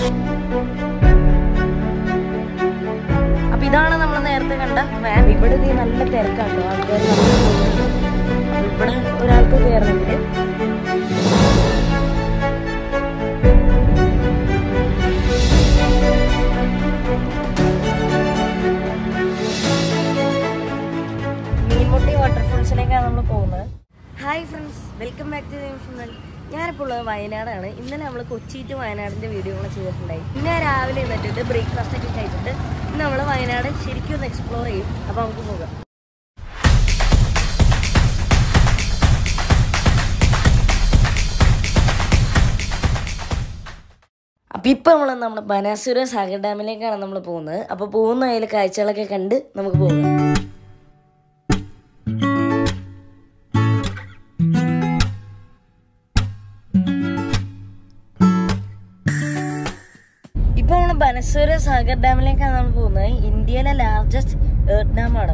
അപ്പൊ ഇതാണ് നമ്മൾ നേരത്തെ കണ്ട വാൻ ഇവിടെ ദേ നല്ല തിരക്കാട്ടോ ആൾക്കാർ ഇവിടെ ഒരാൾക്ക് കയറണമെങ്കിൽ മീൻമുട്ടി വാട്ടർഫോൾസിലേക്കാണ് നമ്മൾ പോകുന്നത് hi friends welcome back to friend ഞാനിപ്പോൾ ഉള്ളത് വയനാടാണ് ഇന്നലെ നമ്മൾ കൊച്ചി ടു വയനാടിൻ്റെ വീഡിയോ കൂടെ ചെയ്തിട്ടുണ്ടായി ഇന്ന് ഞാൻ രാവിലെ എന്നിട്ട് ബ്രേക്ക്ഫാസ്റ്റ് ഒക്കെ കഴിച്ചിട്ട് ഇന്ന് നമ്മൾ വയനാട് ശരിക്കും ഒന്ന് എക്സ്പ്ലോർ ചെയ്യും അപ്പോൾ നമുക്ക് പോകാം അപ്പോൾ ഇപ്പോൾ നമ്മൾ നമ്മുടെ ബനാസുര സാഗർ ഡാമിലേക്കാണ് നമ്മൾ പോകുന്നത് അപ്പോൾ പോകുന്ന അതിൽ കാഴ്ചകളൊക്കെ കണ്ട് നമുക്ക് പോകാം ഇപ്പൊ നമ്മള് ബനസൂര സാഗർ ഡാമിലേക്കാണ് നമ്മൾ പോകുന്നത് ഇന്ത്യയിലെ ലാർജസ്റ്റ് എർത്ത് ഡാമാണ്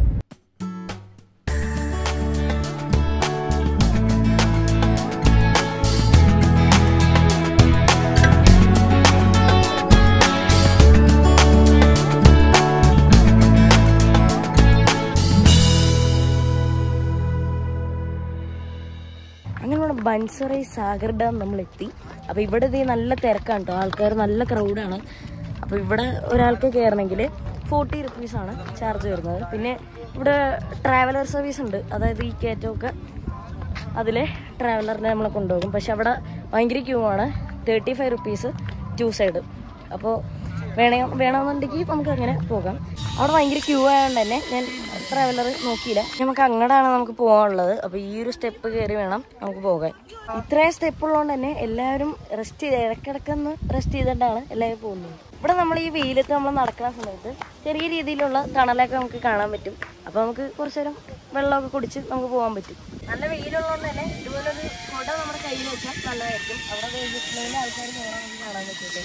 അങ്ങനെ നമ്മുടെ ബൻസറൈ സാഗർ ഡാം നമ്മൾ എത്തി അപ്പോൾ ഇവിടെ ഇത് നല്ല തിരക്കാണ് കേട്ടോ ആൾക്കാർ നല്ല ക്രൗഡാണ് അപ്പോൾ ഇവിടെ ഒരാൾക്ക് കയറണമെങ്കിൽ ഫോർട്ടി റുപ്പീസാണ് ചാർജ് വരുന്നത് പിന്നെ ഇവിടെ ട്രാവലർ സർവീസ് ഉണ്ട് അതായത് ഈ കയറ്റമൊക്കെ അതിൽ ട്രാവലറിനെ നമ്മളെ കൊണ്ടുപോകും പക്ഷെ അവിടെ ഭയങ്കര ക്യൂ ആണ് thirty five rupees two side അപ്പോൾ വേണേ വേണമെന്നുണ്ടെങ്കിൽ നമുക്ക് അങ്ങനെ പോകാം അവിടെ ഭയങ്കര ക്യൂ ആയതുകൊണ്ട് തന്നെ ഞാൻ ട്രാവലർ നോക്കിയില്ല നമുക്ക് അങ്ങോട്ടാണ് നമുക്ക് പോകാനുള്ളത് അപ്പോൾ ഈ ഒരു സ്റ്റെപ്പ് കയറി വേണം നമുക്ക് പോകാൻ ഇത്രയും സ്റ്റെപ്പ് ഉള്ളതുകൊണ്ട് തന്നെ എല്ലാവരും റെസ്റ്റ് ചെയ്ത് ഇടയ്ക്കിടക്കൊന്ന് റെസ്റ്റ് ചെയ്തിട്ടാണ് എല്ലാവരും പോകുന്നത് ഇവിടെ നമ്മൾ ഈ വെയിലത്ത് നമ്മൾ നടക്കുന്ന സമയത്ത് ചെറിയ രീതിയിലുള്ള തണലൊക്കെ നമുക്ക് കാണാൻ പറ്റും അപ്പോൾ നമുക്ക് കുറച്ച് നേരം വെള്ളമൊക്കെ കുടിച്ച് നമുക്ക് പോകാൻ പറ്റും നല്ല വെയിലുള്ളതുകൊണ്ട് തന്നെ ഇതുപോലൊരു കുട നമ്മുടെ കയ്യിൽ വെച്ചാൽ നല്ലതായിരിക്കും അവിടെ വെയിലിൽ ആൾക്കാർ പോകാൻ നമുക്ക് കാണാൻ പറ്റുമല്ലോ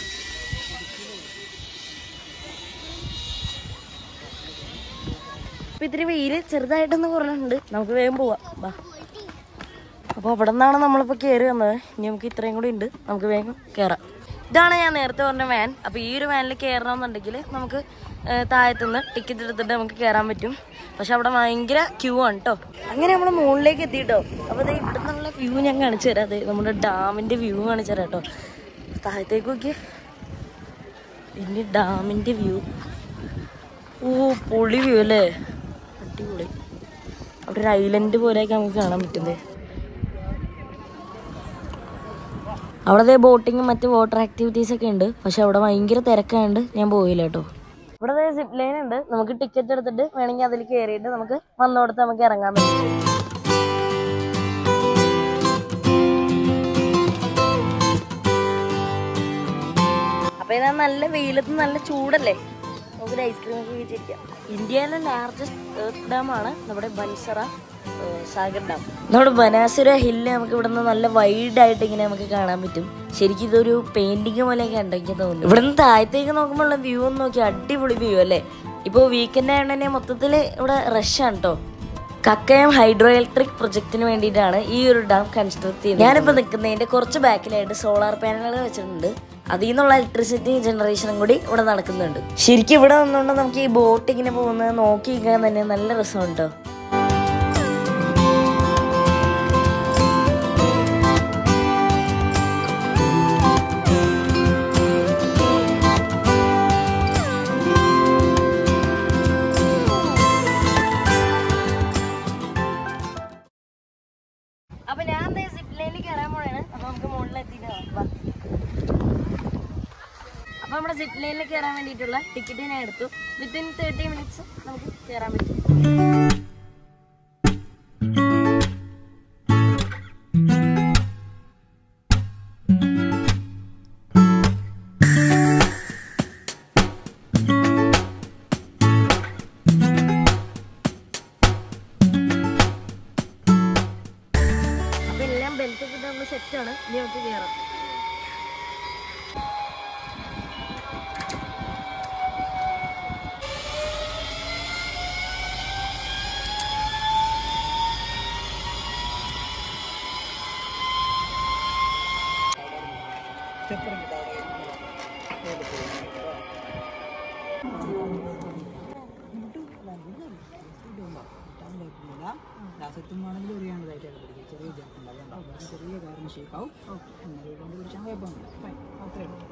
ഇപ്പൊ ഇത്തിരി വെയില് ചെറുതായിട്ടൊന്ന് കുറഞ്ഞിട്ടുണ്ട് നമുക്ക് വേഗം പോവാം ബാ അപ്പോൾ അവിടെ നിന്നാണ് നമ്മളിപ്പോൾ കയറി വന്നത് ഇനി നമുക്ക് ഇത്രയും കൂടി ഉണ്ട് നമുക്ക് വേഗം കയറാം ഇതാണ് ഞാൻ നേരത്തെ പറഞ്ഞ വാൻ അപ്പോൾ ഈ ഒരു വാനിൽ കയറണമെന്നുണ്ടെങ്കിൽ നമുക്ക് താഴത്തുനിന്ന് ടിക്കറ്റ് എടുത്തിട്ട് നമുക്ക് കയറാൻ പറ്റും പക്ഷെ അവിടെ ഭയങ്കര ക്യൂ ആണ് കേട്ടോ അങ്ങനെ നമ്മൾ മുകളിലേക്ക് എത്തിയിട്ടോ അപ്പോൾ ഇത് ഇവിടെ നിന്നുള്ള വ്യൂ ഞാൻ കാണിച്ചു തരാം അതെ നമ്മുടെ ഡാമിൻ്റെ വ്യൂ കാണിച്ചു തരാം കേട്ടോ താഴത്തേക്ക് നോക്കി ഇനി ഡാമിൻ്റെ വ്യൂ ഓ പൊളി വ്യൂ അല്ലേ അടിപൊളി അവിടെ ഒരു ഐലൻഡ് പോലെയൊക്കെ നമുക്ക് കാണാൻ പറ്റുന്നത് അവിടെ ദേ ബോട്ടിങ്ങും മറ്റ് വാട്ടർ ആക്ടിവിറ്റീസ് ഒക്കെ ഉണ്ട് പക്ഷെ അവിടെ ഭയങ്കര തിരക്കായതുകൊണ്ട് ഞാൻ പോയില്ല കേട്ടോ ഇവിടെ ദേ സിപ്പ് ലൈൻ ഉണ്ട് നമുക്ക് ടിക്കറ്റ് എടുത്തിട്ട് വേണമെങ്കിൽ അതിൽ കയറിയിട്ട് നമുക്ക് വന്നോടത്ത് നമുക്ക് ഇറങ്ങാൻ പറ്റും അപ്പൊ ഇതാ നല്ല വെയിലത്ത് നല്ല ചൂടല്ലേ നമുക്കൊരു ഐസ്ക്രീം ഒക്കെ കഴിച്ചിരിക്കാം ഇന്ത്യയിലെ ലാർജസ്റ്റ് എർത്ത് ഡാം ആണ് നമ്മുടെ ബൻസറ ഏഹ്, സാഗർ ഡാം നമ്മുടെ ബനാസുര ഹില്ല് നമുക്ക് ഇവിടെ നിന്ന് നല്ല വൈഡ് ആയിട്ട് ഇങ്ങനെ നമുക്ക് കാണാൻ പറ്റും ശരിക്കും ഇതൊരു പെയിന്റിങ് പോലെയൊക്കെ ഉണ്ടെങ്കിൽ തോന്നുന്നു ഇവിടെ നിന്ന് താഴത്തേക്ക് നോക്കുമ്പോൾ വ്യൂ ഒന്ന് നോക്കി അടിപൊളി വ്യൂ അല്ലേ ഇപ്പോൾ വീക്കെൻഡ് ആയതുകൊണ്ട് തന്നെ മൊത്തത്തിൽ ഇവിടെ റഷാണ് കേട്ടോ കക്കയം ഹൈഡ്രോ ഇലക്ട്രിക് പ്രൊജക്ടിന് വേണ്ടിയിട്ടാണ് ഈ ഒരു ഡാം കൺസ്ട്രക്ട് ചെയ്യുന്നത് ഞാനിപ്പോൾ നിൽക്കുന്നതിന്റെ കുറച്ച് ബാക്കിലായിട്ട് സോളാർ പാനലുകൾ വെച്ചിട്ടുണ്ട് അതിൽ നിന്നുള്ള ഇലക്ട്രിസിറ്റി ജനറേഷനും കൂടി ഇവിടെ നടക്കുന്നുണ്ട് ശരിക്കും ഇവിടെ നിന്നുകൊണ്ട് നമുക്ക് ഈ ബോട്ട് ഇങ്ങനെ പോകുന്നത് നോക്കി നിൽക്കാൻ തന്നെ നല്ല രസമുണ്ട് കേട്ടോ അപ്പൊ ഞാൻ സിപ്പ് ലൈനിൽ കയറാൻ പോണാണ് അപ്പൊ നമുക്ക് മുകളിൽ എത്തിയിട്ട് നോക്കാം അപ്പൊ നമ്മുടെ സിപ്പ് ലൈനിൽ കയറാൻ വേണ്ടിയിട്ടുള്ള ടിക്കറ്റ് ഞാൻ എടുത്തു വിത്തിൻ തേർട്ടി മിനിറ്റ്സ് നമുക്ക് കയറാൻ പറ്റും അപ്പൊ എല്ലാം ബെൽറ്റ് ഒക്കെ നമ്മൾ സെറ്റാണ് ഇനി നമുക്ക് കയറാം ലാസത്തുമാണെങ്കിൽ അറിയാണ്ടതായിട്ടാണ് പിടിക്കുക ചെറിയ ഗ്യാപ്പ് ഉണ്ട് അതുകൊണ്ട് ചെറിയ കാരണം ഷേക്കാവും അങ്ങനെ കൊണ്ട് പിടിച്ചാൽ കുഴപ്പമൊന്നുമില്ല ഫൈൻ അത്രേ ഉള്ളൂ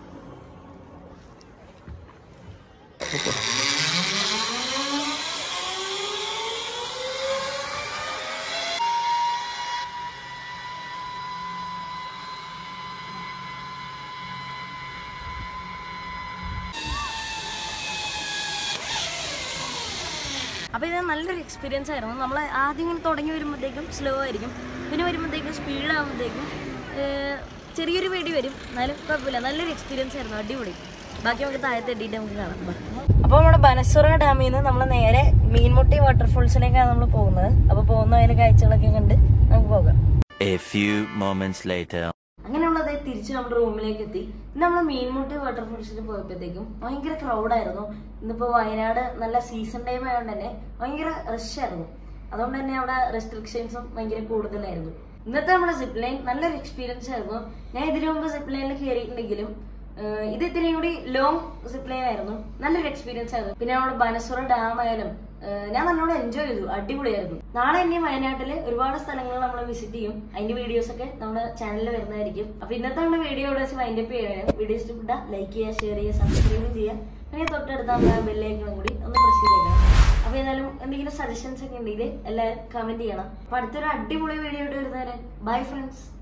അപ്പോൾ ഇത് നല്ലൊരു എക്സ്പീരിയൻസ് ആയിരുന്നു നമ്മൾ ആദ്യം ഇങ്ങനെ തുടങ്ങി വരുമ്പോഴത്തേക്കും സ്ലോ ആയിരിക്കും പിന്നെ വരുമ്പോഴത്തേക്കും സ്പീഡ് ആകുമ്പോഴത്തേക്കും ചെറിയൊരു പേടി വരും എന്നാലും കുഴപ്പമില്ല നല്ലൊരു എക്സ്പീരിയൻസ് ആയിരുന്നു അടിപൊളി ബാക്കി നമുക്ക് താഴത്തെ എത്തിയിട്ട് നമുക്ക് കാണാം അപ്പോൾ നമ്മുടെ ബനസുറ ഡാമിൽ നിന്ന് നമ്മൾ നേരെ മീൻമുട്ടി വാട്ടർഫോൾസിലേക്കാണ് നമ്മൾ പോകുന്നത് അപ്പോൾ പോകുന്ന അതിലെ കാഴ്ചകളൊക്കെ കണ്ട് നമുക്ക് പോകാം A few moments later. അങ്ങനെയുള്ളത് തിരിച്ച് നമ്മുടെ റൂമിലേക്ക് എത്തി ഇന്ന് നമ്മൾ മീൻമുട്ടി വാട്ടർഫോൾസിൽ പോയപ്പോഴത്തേക്കും ഭയങ്കര ക്രൗഡായിരുന്നു ഇന്നിപ്പോ വയനാട് നല്ല സീസൺ ടൈം ആയതുകൊണ്ട് തന്നെ ഭയങ്കര റഷ് ആയിരുന്നു അതുകൊണ്ട് തന്നെ അവിടെ റെസ്ട്രിക്ഷൻസും ഭയങ്കര കൂടുതലായിരുന്നു ഇന്നത്തെ നമ്മുടെ സിപ്പ് ലൈൻ നല്ലൊരു എക്സ്പീരിയൻസ് ആയിരുന്നു ഞാൻ ഇതിനു മുമ്പ് സിപ്പ് ലൈനിൽ കയറിയിട്ടുണ്ടെങ്കിലും ഏഹ് ഇത് ഇത്രയും കൂടി ലോങ് സിപ്പ് ലൈൻ ആയിരുന്നു നല്ലൊരു എക്സ്പീരിയൻസ് ആയിരുന്നു പിന്നെ നമ്മുടെ ബനസുറ ഡാം ആയാലും ഏഹ് ഞാൻ നല്ലോണം എൻജോയ് ചെയ്തു അടിപൊളിയായിരുന്നു നാളെ ഇനി വയനാട്ടില് ഒരുപാട് സ്ഥലങ്ങൾ നമ്മൾ വിസിറ്റ് ചെയ്യും അതിന്റെ വീഡിയോസ് ഒക്കെ നമ്മുടെ ചാനലിൽ വരുന്നതായിരിക്കും അപ്പൊ ഇന്നത്തെ നമ്മുടെ വീഡിയോ ഇവിടെ വെച്ച് വൈൻഡപ്പ് ചെയ്യാനും വീഡിയോ ഇഷ്ടപ്പെട്ട ലൈക്ക് ചെയ്യുക ഷെയർ ചെയ്യുക സബ്സ്ക്രൈബ് ചെയ്യുക പിന്നെ തൊട്ടടുത്ത നമ്മുടെ ബെല്ലൈക്കണം കൂടി ഒന്ന് പ്രസ് ചെയ്തേക്കണം അപ്പൊ ഏതായാലും എന്തെങ്കിലും സജഷൻസ് ഒക്കെ ഉണ്ടെങ്കിൽ എല്ലാവരും കമന്റ് ചെയ്യണം അപ്പൊ അടുത്തൊരു അടിപൊളി വീഡിയോ ആയിട്ട് വരുന്നവരെ ബൈ ഫ്രണ്ട്സ്